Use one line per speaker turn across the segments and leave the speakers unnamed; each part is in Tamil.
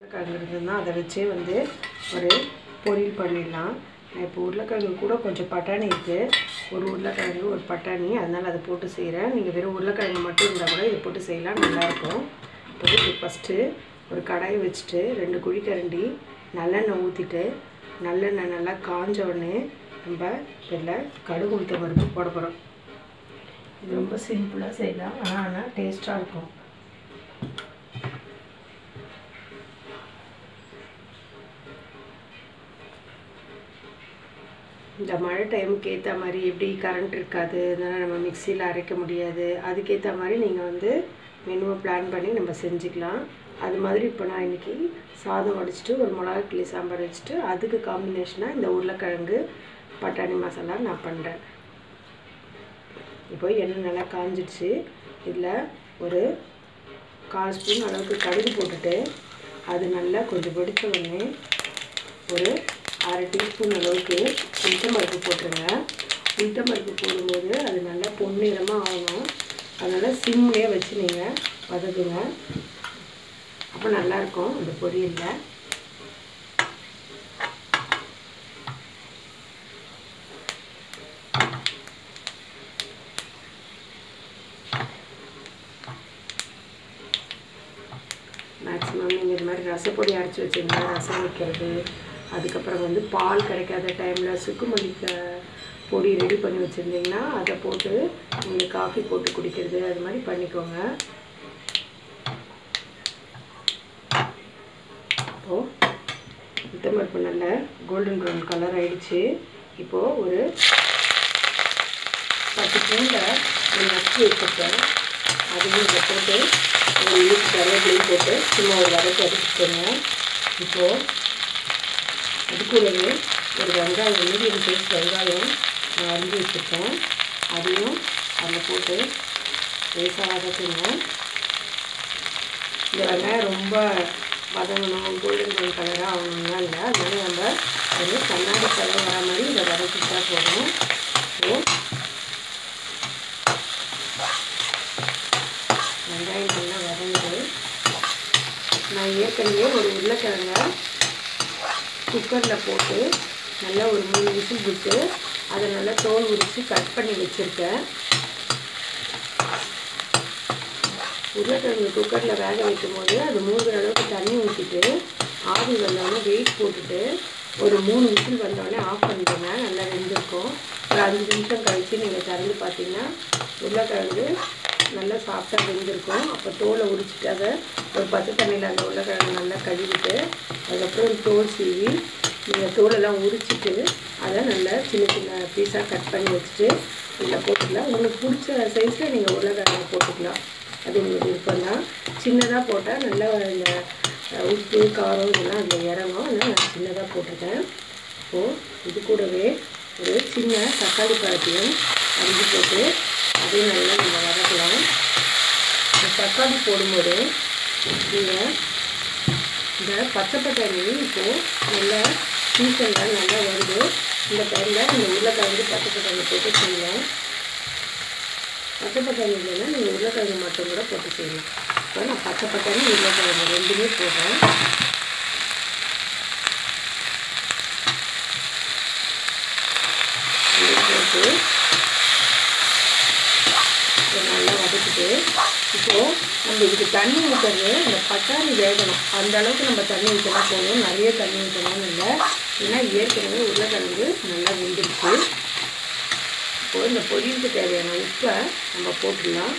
உருளைக்கிழங்கு இருந்ததுன்னா அதை வச்சே வந்து ஒரு பொரியல் பண்ணிடலாம் நான் இப்போ உருளைக்கிழங்கு கூட கொஞ்சம் பட்டாணி இருக்குது ஒரு உருளைக்கிழங்கு ஒரு பட்டாணி அதனால் அதை போட்டு செய்கிறேன் நீங்கள் வெறும் உருளைக்கிழங்கு மட்டும் இருந்தால் கூட இதை போட்டு செய்யலாம் நல்லாயிருக்கும் இப்போ இதுக்கு ஃபஸ்ட்டு ஒரு கடாயை வச்சுட்டு ரெண்டு குழிக்கரண்டி நல்லெண்ணெய் ஊற்றிட்டு நல்லெண்ணெய் நல்லா காஞ்ச உடனே நம்ம இதில் கடுகு உளுத்த பருப்பு போட போகிறோம் இது ரொம்ப சிம்பிளாக செய்யலாம் ஆனால் ஆனால் டேஸ்ட்டாக இருக்கும் இந்த மழை டைமுக்கு ஏற்ற மாதிரி எப்படி கரண்ட் இருக்காது அதனால் நம்ம மிக்சியில் அரைக்க முடியாது அதுக்கேற்ற மாதிரி நீங்கள் வந்து மெனுவை பிளான் பண்ணி நம்ம செஞ்சுக்கலாம் அது மாதிரி இப்போ நான் இன்றைக்கி சாதம் வடிச்சிட்டு ஒரு மிளகா கிளி சாம்பார் வச்சுட்டு அதுக்கு காம்பினேஷனாக இந்த உருளைக்கிழங்கு பட்டாணி மசாலா நான் பண்ணுறேன் இப்போ எண்ணெய் நல்லா காஞ்சிடுச்சு இதில் ஒரு கால் ஸ்பூன் அளவுக்கு கடுகு போட்டுட்டு அது நல்லா கொஞ்சம் வெடிச்ச உடனே ஒரு அரை டீஸ்பூன் அளவுக்கு உளுத்தம்பருப்பு போட்டுருங்க உளுத்தம்பருப்பு போடும்போது அது நல்லா பொன்னிறமாக ஆகணும் அதனால் சிம்லேயே வச்சு நீங்கள் வதக்குங்க அப்போ நல்லாயிருக்கும் அந்த பொரியலில் மேக்ஸிமம் நீங்கள் இது மாதிரி ரசப்பொடி அரைச்சி வச்சிங்கன்னா ரசம் வைக்கிறது அதுக்கப்புறம் வந்து பால் கிடைக்காத டைமில் சுக்குமல்லி க- பொடி ரெடி பண்ணி வச்சுருந்தீங்கன்னா அதை போட்டு நீங்கள் காஃபி போட்டு குடிக்கிறது அது மாதிரி பண்ணிக்கோங்க இப்போது உத்தமருப்பு நல்ல கோல்டன் ப்ரௌன் கலர் ஆயிடுச்சு இப்போது ஒரு பத்து பூண்டை ஒரு நச்சு வச்சுருக்கேன் அதையும் இதை போட்டு ஒரு இழுப்பு கருவேப்பிலையும் போட்டு சும்மா ஒரு வதக்கு வதக்கிக்கோங்க இப்போது அது கூடவே ஒரு வெங்காயம் மீடியம் சைஸ் வெங்காயம் நான் அரிஞ்சு வச்சுருக்கேன் அதையும் அதில் போட்டு லேசாக வதக்குங்க இந்த வெங்காயம் ரொம்ப வதங்கணும் கோல்டன் ப்ரௌன் கலராக ஆகணும்னா இல்லை அதனால நம்ம ஒரு கண்ணாடி கலர் வர மாதிரி இதை வதக்கிட்டா போதும் ஸோ வெங்காயம் நல்லா வதங்குது நான் ஏற்கனவே ஒரு உருளைக்கிழங்க குக்கரில் போட்டு நல்லா ஒரு மூணு விசில் விட்டு அதை நல்லா தோல் உரித்து கட் பண்ணி வச்சுருக்கேன் உருளைக்கிழங்கு குக்கரில் வேக வைக்கும் போது அது மூழ்கிற அளவுக்கு தண்ணி ஊற்றிட்டு ஆவி வந்தோடனே வெயிட் போட்டுட்டு ஒரு மூணு விசில் வந்தோடனே ஆஃப் பண்ணிடுங்க நல்லா வெந்திருக்கும் ஒரு அஞ்சு நிமிஷம் கழித்து நீங்கள் திறந்து பார்த்தீங்கன்னா உருளைக்கிழங்கு நல்லா சாஃப்டாக வெந்திருக்கும் அப்போ தோலை உரிச்சிட்டு அதை ஒரு பச்சை தண்ணியில் அந்த உருளைக்கிழங்கு நல்லா கழுவிட்டு அதுக்கப்புறம் தோல் சீவி நீங்கள் தோலெல்லாம் உரிச்சிட்டு அதை நல்லா சின்ன சின்ன பீஸாக கட் பண்ணி வச்சுட்டு இதில் போட்டுக்கலாம் உங்களுக்கு பிடிச்ச சைஸில் நீங்கள் உருளைக்கிழங்கு போட்டுக்கலாம் அது உங்களுக்கு விருப்பம் தான் சின்னதாக போட்டால் நல்லா இந்த அஹ், உப்பு காரம் இதெல்லாம் அதில் இறங்கும் அதனால் நான் சின்னதாக போட்டிருக்கேன் இப்போது இது கூடவே ஒரு சின்ன தக்காளி பழத்தையும் அரிஞ்சு போட்டு அதையும் நல்லா நம்ம வதக்கலாம் இந்த தக்காளி போடும்போது நீங்கள் இந்த பச்சை பட்டாணி இப்போது நல்லா சீசனில் நல்லா வருது இந்த டைமில் இந்த உருளைக்கிழங்கு பச்சை பட்டாணி போட்டு செய்யலாம் பச்சை பட்டாணி இல்லைன்னா நீங்கள் உருளைக்கிழங்கு மட்டும் கூட போட்டு செய்யலாம் இப்போ நான் பச்சை பட்டாணி உருளைக்கிழங்கு ரெண்டுமே போடுறேன் இது போட்டு இதை நல்லா வதக்கிட்டு இப்போது நம்ம இதுக்கு தண்ணி ஊற்றுறது இந்த பட்டாணி வேகணும் அந்த அளவுக்கு நம்ம தண்ணி ஊற்றினா போதும் நிறைய தண்ணி ஊற்றணும்னு இல்லை ஏன்னா ஏற்கனவே உருளைக்கிழங்கு நல்லா வெந்துருச்சு இப்போது இந்த பொரியலுக்கு தேவையான உப்பை நம்ம போட்டுடலாம்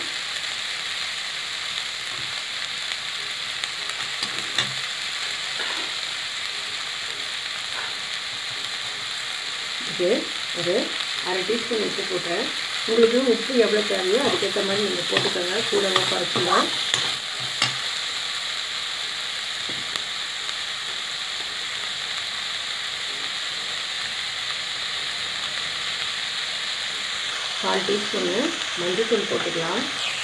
இது ஒரு அரை டீஸ்பூன் உப்பு போட்டேன் உங்களுக்கு உப்பு எவ்வளோ தேவையோ அதுக்கேற்ற மாதிரி நீங்கள் போட்டுக்கோங்க கூடவோ குறைச்சிக்கலாம் கால் டீஸ்பூனு மஞ்சள்தூள் போட்டுக்கலாம்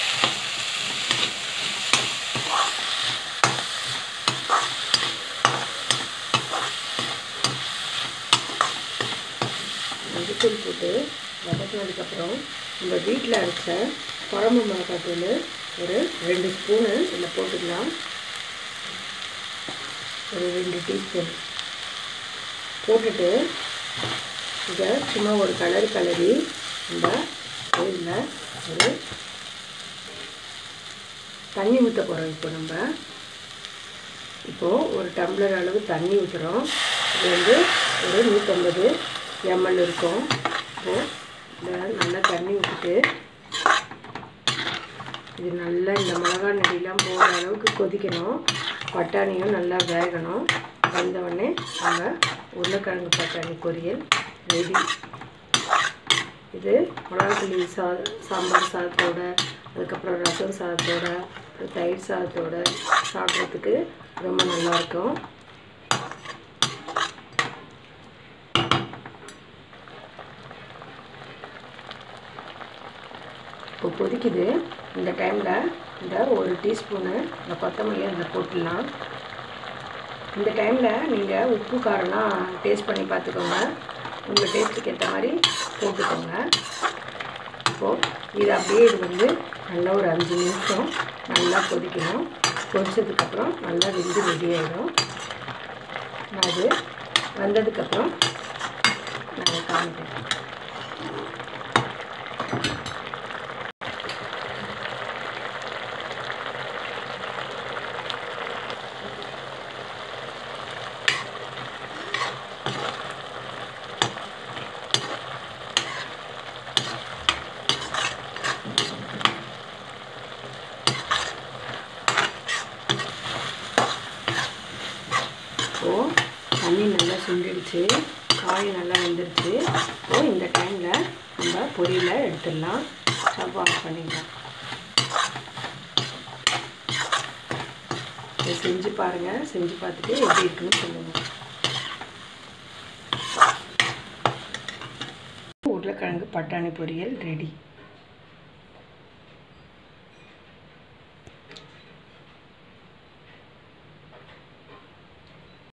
மஞ்சத்தூள் போட்டு வதக்கினதுக்கப்புறம் நம்ம வீட்டில் அரைச்ச குழம்பு மிளகாத்தூள் ஒரு ரெண்டு ஸ்பூனு இதில் போட்டுக்கலாம் ஒரு ரெண்டு டீஸ்பூன் போட்டுட்டு இதை சும்மா ஒரு கலர் கலரி இந்த இதில் ஒரு தண்ணி ஊற்ற போகிறோம் இப்போ நம்ம இப்போது ஒரு டம்ளர் அளவு தண்ணி ஊற்றுறோம் இது வந்து ஒரு நூற்றம்பது எம்எல் இருக்கும் இப்போது இதை நல்லா தண்ணி ஊற்றிட்டு இது நல்லா இந்த மிளகா நெடிலாம் போகிற அளவுக்கு கொதிக்கணும் பட்டாணியும் நல்லா வேகணும் வந்த உடனே நம்ம உருளைக்கிழங்கு பட்டாணி பொரியல் ரெடி இது மிளகாப்புளி சா சாம்பார் சாதத்தோட அதுக்கப்புறம் ரசம் சாதத்தோட அப்புறம் தயிர் சாதத்தோட சாப்பிட்றதுக்கு ரொம்ப நல்லாயிருக்கும் இப்போ கொதிக்குது இந்த டைமில் இந்த ஒரு டீஸ்பூனு இந்த கொத்தமல்லி அதில் போட்டுடலாம் இந்த டைமில் நீங்கள் உப்பு காரம்லாம் டேஸ்ட் பண்ணி பார்த்துக்கோங்க உங்கள் டேஸ்ட்டுக்கு ஏற்ற மாதிரி போட்டுக்கோங்க இப்போது இது அப்படியே இது வந்து நல்லா ஒரு அஞ்சு நிமிஷம் நல்லா கொதிக்கணும் கொதிச்சதுக்கப்புறம் நல்லா வெந்து ரெடி ஆகிடும் அது வந்ததுக்கப்புறம் நாங்கள் காமிக்கிறோம் இப்போது தண்ணி நல்லா சுண்டிடுச்சு காய் நல்லா வெந்துருச்சு இப்போது இந்த டைமில் நம்ம பொரியலை எடுத்துடலாம் ஸ்டவ் ஆஃப் பண்ணிடலாம் இதை செஞ்சு பாருங்கள் செஞ்சு பார்த்துட்டு எப்படி இருக்குன்னு சொல்லுங்கள் உருளைக்கிழங்கு பட்டாணி பொரியல் ரெடி